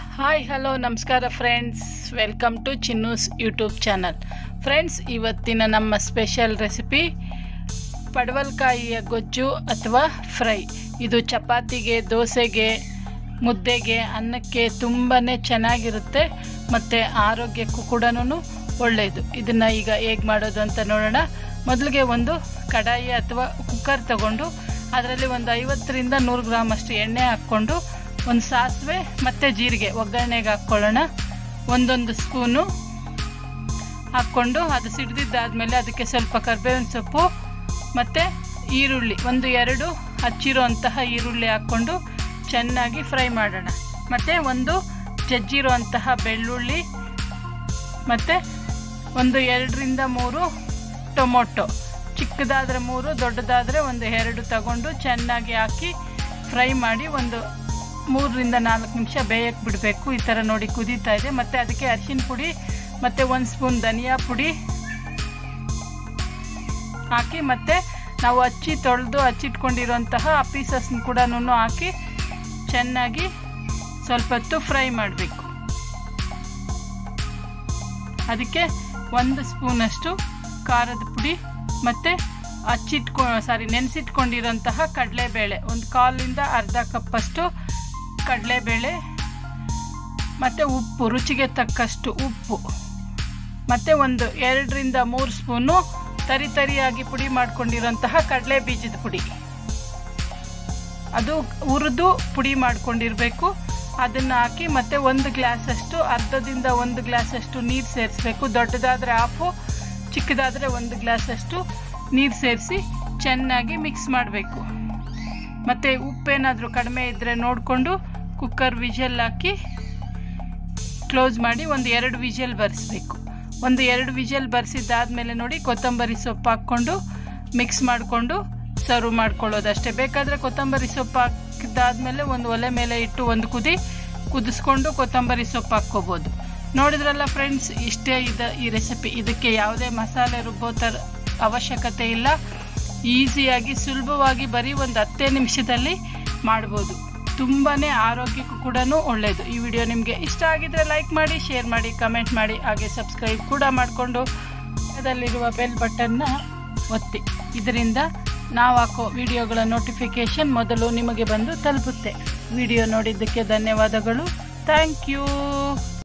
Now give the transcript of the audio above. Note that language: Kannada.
ಹಾಯ್ ಹಲೋ ನಮಸ್ಕಾರ friends welcome to Chinnu's YouTube channel friends ಇವತ್ತಿನ ನಮ್ಮ ಸ್ಪೆಷಲ್ ರೆಸಿಪಿ ಪಡವಲಕಾಯಿಯ ಗೊಜ್ಜು ಅಥವಾ ಫ್ರೈ ಇದು ಚಪಾತಿಗೆ ದೋಸೆಗೆ ಮುದ್ದೆಗೆ ಅನ್ನಕ್ಕೆ ತುಂಬಾ ಚೆನ್ನಾಗಿರುತ್ತೆ ಮತ್ತು ಆರೋಗ್ಯಕ್ಕೂ ಕೂಡ ಒಳ್ಳೆಯದು ಇದನ್ನು ಈಗ ಹೇಗೆ ಮಾಡೋದು ಅಂತ ನೋಡೋಣ ಮೊದಲಿಗೆ ಒಂದು ಕಡಾಯಿ ಅಥವಾ ಕುಕ್ಕರ್ ತಗೊಂಡು ಅದರಲ್ಲಿ ಒಂದು ಐವತ್ತರಿಂದ ನೂರು ಗ್ರಾಮ್ ಅಷ್ಟು ಎಣ್ಣೆ ಹಾಕ್ಕೊಂಡು ಒಂದು ಸಾಸಿವೆ ಮತ್ತು ಜೀರಿಗೆ ಒಗ್ಗರಣೆಗೆ ಹಾಕ್ಕೊಳ್ಳೋಣ ಒಂದೊಂದು ಸ್ಪೂನು ಹಾಕ್ಕೊಂಡು ಅದು ಸಿಡ್ದಿದ್ದಾದಮೇಲೆ ಅದಕ್ಕೆ ಸ್ವಲ್ಪ ಕರ್ಬೇವಿನ ಸೊಪ್ಪು ಮತ್ತು ಈರುಳ್ಳಿ ಒಂದು ಎರಡು ಹಚ್ಚಿರೋ ಅಂತಹ ಈರುಳ್ಳಿ ಹಾಕ್ಕೊಂಡು ಚೆನ್ನಾಗಿ ಫ್ರೈ ಮಾಡೋಣ ಮತ್ತು ಒಂದು ಜಜ್ಜಿರೋ ಅಂತಹ ಬೆಳ್ಳುಳ್ಳಿ ಮತ್ತು ಒಂದು ಎರಡರಿಂದ ಮೂರು ಟೊಮೊಟೊ ಚಿಕ್ಕದಾದರೆ ಮೂರು ದೊಡ್ಡದಾದರೆ ಒಂದು ಎರಡು ತಗೊಂಡು ಚೆನ್ನಾಗಿ ಹಾಕಿ ಫ್ರೈ ಮಾಡಿ ಒಂದು ಮೂರರಿಂದ ನಾಲ್ಕು ನಿಮಿಷ ಬೇಯಕ್ಕೆ ಬಿಡಬೇಕು ಈ ಥರ ನೋಡಿ ಕುದೀತಾ ಇದೆ ಮತ್ತು ಅದಕ್ಕೆ ಅರಿಶಿನ ಪುಡಿ ಮತ್ತು ಒಂದು ಸ್ಪೂನ್ ಧನಿಯಾ ಪುಡಿ ಹಾಕಿ ಮತ್ತು ನಾವು ಹಚ್ಚಿ ತೊಳೆದು ಹಚ್ಚಿಟ್ಕೊಂಡಿರೋಂತಹ ಪೀಸಸ್ನ ಕೂಡ ಹಾಕಿ ಚೆನ್ನಾಗಿ ಸ್ವಲ್ಪ ಹೊತ್ತು ಫ್ರೈ ಮಾಡಬೇಕು ಅದಕ್ಕೆ ಒಂದು ಸ್ಪೂನಷ್ಟು ಖಾರದ ಪುಡಿ ಮತ್ತು ಹಚ್ಚಿಟ್ಕೊ ಸಾರಿ ನೆನೆಸಿಟ್ಕೊಂಡಿರೋಂತಹ ಕಡಲೆಬೇಳೆ ಒಂದು ಕಾಲಿಂದ ಅರ್ಧ ಕಪ್ಪಷ್ಟು ಕಡಲೆಬೇಳೆ ಮತ್ತು ಉಪ್ಪು ರುಚಿಗೆ ತಕ್ಕಷ್ಟು ಉಪ್ಪು ಮತ್ತು ಒಂದು ಎರಡರಿಂದ ಮೂರು ಸ್ಪೂನು ತರಿ ತರಿಯಾಗಿ ಪುಡಿ ಮಾಡ್ಕೊಂಡಿರೋಂತಹ ಕಡಲೆ ಬೀಜದ ಪುಡಿ ಅದು ಹುರಿದು ಪುಡಿ ಮಾಡ್ಕೊಂಡಿರಬೇಕು ಅದನ್ನು ಹಾಕಿ ಮತ್ತು ಒಂದು ಗ್ಲಾಸಷ್ಟು ಅರ್ಧದಿಂದ ಒಂದು ಗ್ಲಾಸಷ್ಟು ನೀರು ಸೇರಿಸ್ಬೇಕು ದೊಡ್ಡದಾದರೆ ಹಾಫು ಚಿಕ್ಕದಾದರೆ ಒಂದು ಗ್ಲಾಸಷ್ಟು ನೀರು ಸೇರಿಸಿ ಚೆನ್ನಾಗಿ ಮಿಕ್ಸ್ ಮಾಡಬೇಕು ಮತ್ತು ಉಪ್ಪೇನಾದರೂ ಕಡಿಮೆ ಇದ್ದರೆ ನೋಡಿಕೊಂಡು ಕುಕ್ಕರ್ ವಿಷಲ್ ಹಾಕಿ ಕ್ಲೋಸ್ ಮಾಡಿ ಒಂದು ಎರಡು ವಿಷಲ್ ಬರೆಸ್ಬೇಕು ಒಂದು ಎರಡು ವಿಷಲ್ ಬರೆಸಿದ್ದಾದಮೇಲೆ ನೋಡಿ ಕೊತ್ತಂಬರಿ ಸೊಪ್ಪು ಹಾಕ್ಕೊಂಡು ಮಿಕ್ಸ್ ಮಾಡಿಕೊಂಡು ಸರ್ವ್ ಮಾಡ್ಕೊಳ್ಳೋದು ಅಷ್ಟೇ ಬೇಕಾದರೆ ಕೊತ್ತಂಬರಿ ಸೊಪ್ಪು ಹಾಕಿದ್ದಾದಮೇಲೆ ಒಂದು ಒಲೆ ಮೇಲೆ ಇಟ್ಟು ಒಂದು ಕುದಿ ಕುದಿಸ್ಕೊಂಡು ಕೊತ್ತಂಬರಿ ಸೊಪ್ಪು ಹಾಕ್ಕೋಬೋದು ನೋಡಿದ್ರಲ್ಲ ಫ್ರೆಂಡ್ಸ್ ಇಷ್ಟೇ ಇದೆ ಈ ರೆಸಿಪಿ ಇದಕ್ಕೆ ಯಾವುದೇ ಮಸಾಲೆ ರುಬ್ಬೋ ಥರ ಅವಶ್ಯಕತೆ ಇಲ್ಲ ಈಸಿಯಾಗಿ ಸುಲಭವಾಗಿ ಬರೀ ಒಂದು ಹತ್ತೇ ನಿಮಿಷದಲ್ಲಿ ಮಾಡ್ಬೋದು ತುಂಬಾ ಆರೋಗ್ಯಕ್ಕೂ ಕೂಡ ಒಳ್ಳೆಯದು ಈ ವಿಡಿಯೋ ನಿಮಗೆ ಇಷ್ಟ ಆಗಿದ್ರೆ ಲೈಕ್ ಮಾಡಿ ಶೇರ್ ಮಾಡಿ ಕಮೆಂಟ್ ಮಾಡಿ ಹಾಗೆ ಸಬ್ಸ್ಕ್ರೈಬ್ ಕೂಡ ಮಾಡಿಕೊಂಡು ಅದರಲ್ಲಿರುವ ಬೆಲ್ ಬಟನ್ನ ಒತ್ತಿ ಇದರಿಂದ ನಾವು ಹಾಕೋ ವಿಡಿಯೋಗಳ ನೋಟಿಫಿಕೇಷನ್ ಮೊದಲು ನಿಮಗೆ ಬಂದು ತಲುಪುತ್ತೆ ವಿಡಿಯೋ ನೋಡಿದ್ದಕ್ಕೆ ಧನ್ಯವಾದಗಳು ಥ್ಯಾಂಕ್ ಯು